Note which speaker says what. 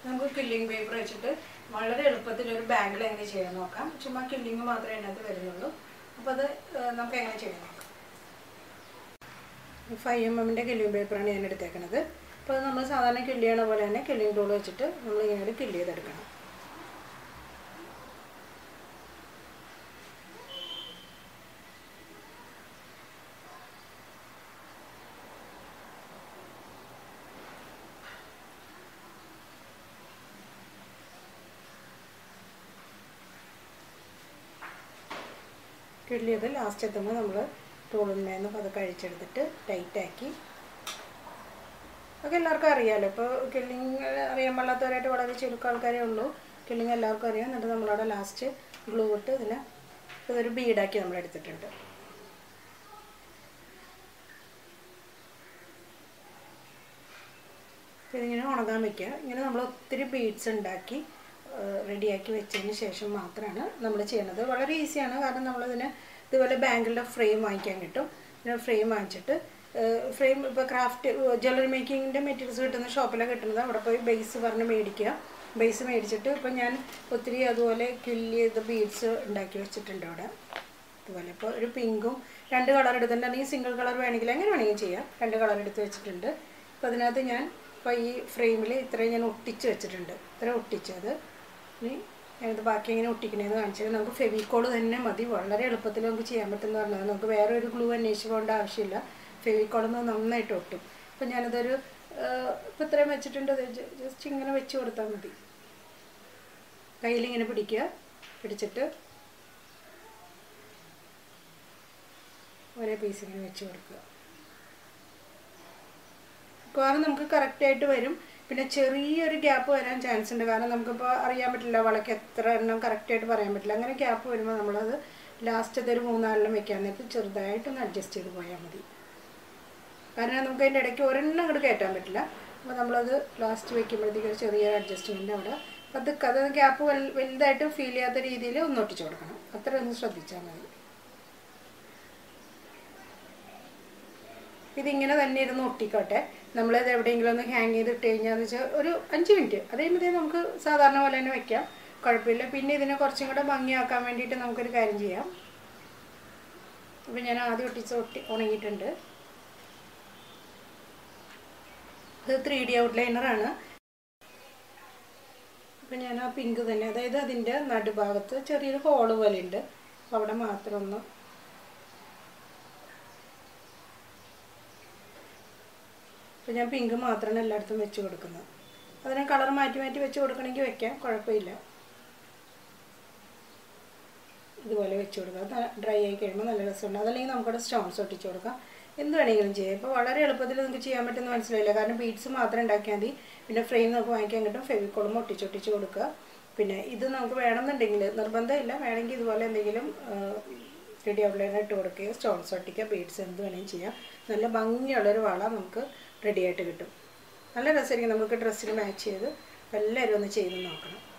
Speaker 1: നമുക്ക് killing paper വെച്ചിട്ട് വളരെ എളുപ്പത്തിൽ ഒരു ബാഗിൽ എങ്ങനെ ചെയ്യാൻ നോക്കാം ചുമ്മാ കില്ലിങ് മാത്രമേ അതിനകത്ത് വരുന്നുള്ളൂ അപ്പോൾ അത് ഏഹ്, നമുക്ക് എങ്ങനെ ചെയ്യാൻ നോക്കാം ഫൈവ് എം എമ്മിൻ്റെ കില്ലിംഗ് പേപ്പറാണ് ഞാൻ എടുത്തേക്കണത് അപ്പോൾ നമ്മൾ സാധാരണ കില്ല് ചെയ്യണ പോലെ തന്നെ കില്ലിംഗ് ടൂൾ വെച്ചിട്ട് നമ്മൾ ഇങ്ങനെ ഒരു കില്ല് ചെയ്തെടുക്കണം കില്ല് ചെയ്ത് ലാസ്റ്റ് എത്തുമ്പോൾ നമ്മൾ ടൂളിന്മേന്ന് പതുക്കെ അഴിച്ചെടുത്തിട്ട് ടൈറ്റാക്കി അതൊക്കെ എല്ലാവർക്കും അറിയാമല്ലോ ഇപ്പോൾ കില്ലിങ് അറിയാൻ പാടില്ലാത്തവരായിട്ട് വളരെ ചുരുക്കം ആൾക്കാരേ ഉള്ളൂ കില്ലിങ് എല്ലാവർക്കും അറിയാം എന്നിട്ട് നമ്മളവിടെ ലാസ്റ്റ് ഗ്ലൂ ഇട്ട് ഇതിനെ ഇതൊരു ബീഡാക്കി നമ്മൾ എടുത്തിട്ടുണ്ട് ഇതിങ്ങനെ ഉണങ്ങാൻ വെക്കുക ഇങ്ങനെ നമ്മൾ ഒത്തിരി ബീഡ്സ് ഉണ്ടാക്കി റെഡിയാക്കി വെച്ചതിന് ശേഷം മാത്രമാണ് നമ്മൾ ചെയ്യണത് വളരെ ഈസിയാണ് കാരണം നമ്മളിതിന് ഇതുപോലെ ബാങ്കിളുടെ ഫ്രെയിം വാങ്ങിക്കാൻ കിട്ടും പിന്നെ ഫ്രെയിം വാങ്ങിച്ചിട്ട് ഫ്രെയിം ഇപ്പോൾ ക്രാഫ്റ്റ് ജ്വല്ലറി മേക്കിങ്ങിൻ്റെ മെറ്റീരിയൽസ് കിട്ടുന്ന ഷോപ്പിലാണ് കിട്ടുന്നത് അവിടെ പോയി ബേസ് പറഞ്ഞ് മേടിക്കുക ബേസ് മേടിച്ചിട്ട് ഇപ്പം ഞാൻ ഒത്തിരി അതുപോലെ ക്വില്ല് ചെയ്ത ബീഡ്സ് ഉണ്ടാക്കി വെച്ചിട്ടുണ്ട് അവിടെ അതുപോലെ ഇപ്പോൾ ഒരു പിങ്കും രണ്ട് കളർ എടുത്തിട്ടുണ്ടെങ്കിൽ സിംഗിൾ കളർ വേണമെങ്കിൽ എങ്ങനെ വേണമെങ്കിൽ ചെയ്യാം രണ്ട് കളർ എടുത്ത് വെച്ചിട്ടുണ്ട് അപ്പോൾ അതിനകത്ത് ഞാൻ ഇപ്പോൾ ഈ ഫ്രെയിമിൽ ഇത്രയും ഞാൻ ഒട്ടിച്ച് വെച്ചിട്ടുണ്ട് ഇത്ര ഒട്ടിച്ചത് ഇനി ഞാനിത് ബാക്കി എങ്ങനെ ഒട്ടിക്കണേന്ന് കാണിച്ചത് നമുക്ക് ഫെവിക്കോൾ തന്നെ മതി വളരെ എളുപ്പത്തിൽ നമുക്ക് ചെയ്യാൻ പറ്റുമെന്ന് പറഞ്ഞത് നമുക്ക് വേറെ ഒരു ഗ്ലൂ അന്വേഷിച്ച് പോകേണ്ട ആവശ്യമില്ല ഫെവിക്കോളൊന്ന് നന്നായിട്ട് ഒട്ടും അപ്പോൾ ഞാനിതൊരു ഇപ്പോൾ ഇത്രയും വെച്ചിട്ടുണ്ട് ജസ്റ്റ് ഇങ്ങനെ വെച്ച് കൊടുത്താൽ മതി കയ്യിലിങ്ങനെ പിടിക്കുക പിടിച്ചിട്ട് ഒരേ പീസ് ഇങ്ങനെ വെച്ച് കൊടുക്കുക മിക്കവാറും നമുക്ക് കറക്റ്റായിട്ട് വരും പിന്നെ ചെറിയൊരു ഗ്യാപ്പ് വരാൻ ചാൻസ് ഉണ്ട് കാരണം നമുക്കിപ്പോൾ അറിയാൻ പറ്റില്ല വളയ്ക്ക് എത്ര എണ്ണം കറക്റ്റായിട്ട് പറയാൻ പറ്റില്ല അങ്ങനെ ഗ്യാപ്പ് വരുമ്പോൾ നമ്മളത് ലാസ്റ്റത്തെ ഒരു മൂന്നാലെണ്ണം വെക്കാൻ നേരത്ത് ചെറുതായിട്ടൊന്ന് അഡ്ജസ്റ്റ് ചെയ്ത് പോയാൽ മതി കാരണം നമുക്ക് അതിൻ്റെ ഇടയ്ക്ക് ഒരെണ്ണം അങ്ങോട്ട് കയറ്റാൻ പറ്റില്ല അപ്പോൾ നമ്മളത് ലാസ്റ്റ് വെക്കുമ്പോഴത്തേക്ക് ഒരു ചെറിയൊരു അഡ്ജസ്റ്റ്മെൻ്റ് അവിടെ അത് അത് ഗ്യാപ്പ് വലുതായിട്ട് ഫീൽ ചെയ്യാത്ത രീതിയിൽ ഒന്ന് ഒട്ടിച്ചു കൊടുക്കണം അത്ര ഒന്ന് ശ്രദ്ധിച്ചാൽ മതി ഇതിങ്ങനെ തന്നെ ഇരുന്ന് ഒട്ടിക്കോട്ടെ നമ്മളത് എവിടെയെങ്കിലും ഒന്ന് ഹാങ് ചെയ്ത് ഇട്ട് കഴിഞ്ഞാന്ന് വെച്ചാൽ ഒരു അഞ്ച് മിനിറ്റ് അത് കഴിയുമ്പോഴത്തേക്ക് നമുക്ക് സാധാരണ പോലെ തന്നെ വെക്കാം കുഴപ്പമില്ല പിന്നെ ഇതിനെ കുറച്ചും കൂടെ ഭംഗിയാക്കാൻ വേണ്ടിയിട്ട് നമുക്കൊരു കാര്യം ചെയ്യാം അപ്പം ഞാൻ ആദ്യം ഒട്ടിച്ച് ഒട്ടി ഉണങ്ങിയിട്ടുണ്ട് ഇത് ത്രീ ഡി ഔട്ട്ലൈനറാണ് അപ്പം ഞാൻ ആ പിങ്ക് തന്നെ അതായത് അതിൻ്റെ നടുഭാഗത്ത് ചെറിയൊരു ഹോള് പോലെ ഉണ്ട് അപ്പോൾ അവിടെ മാത്രം ഒന്ന് അപ്പോൾ ഞാൻ പിങ്ക് മാത്രമാണ് എല്ലായിടത്തും വെച്ച് കൊടുക്കുന്നത് അതിനെ കളർ മാറ്റി മാറ്റി വെച്ച് കൊടുക്കണമെങ്കിൽ വെക്കാം കുഴപ്പമില്ല ഇതുപോലെ വെച്ച് കൊടുക്കുക ഡ്രൈ ആയി കഴിയുമ്പോൾ നല്ല രസമുണ്ട് അതല്ലെങ്കിൽ നമുക്കവിടെ സ്റ്റോൺസ് ഒട്ടിച്ച് കൊടുക്കാം എന്ത് വേണമെങ്കിലും ചെയ്യാം ഇപ്പോൾ വളരെ എളുപ്പത്തിൽ നിങ്ങൾക്ക് ചെയ്യാൻ പറ്റുന്ന മനസ്സിലായില്ല കാരണം ബീഡ്സ് മാത്രം ഉണ്ടാക്കിയാൽ മതി പിന്നെ ഫ്രെയിം നമുക്ക് വാങ്ങിക്കാൻ കിട്ടും ഫെവിക്കോളും ഒട്ടിച്ചൊട്ടിച്ച് കൊടുക്കുക പിന്നെ ഇത് നമുക്ക് വേണമെന്നുണ്ടെങ്കിൽ നിർബന്ധമില്ല വേണമെങ്കിൽ ഇതുപോലെ എന്തെങ്കിലും റെഡി ഔട്ട്ലൈനർ ഇട്ട് കൊടുക്കുകയോ സ്റ്റോൺസ് ഒട്ടിക്കുക ബീഡ്സ് എന്ത് വേണമെങ്കിലും ചെയ്യാം നല്ല ഭംഗിയുള്ളൊരു വള നമുക്ക് റെഡി ആയിട്ട് കിട്ടും നല്ല രസമായിരിക്കും നമുക്ക് ഡ്രസ്സിന് മാച്ച് ചെയ്ത് എല്ലാവരും ഒന്ന് ചെയ്ത് നോക്കണം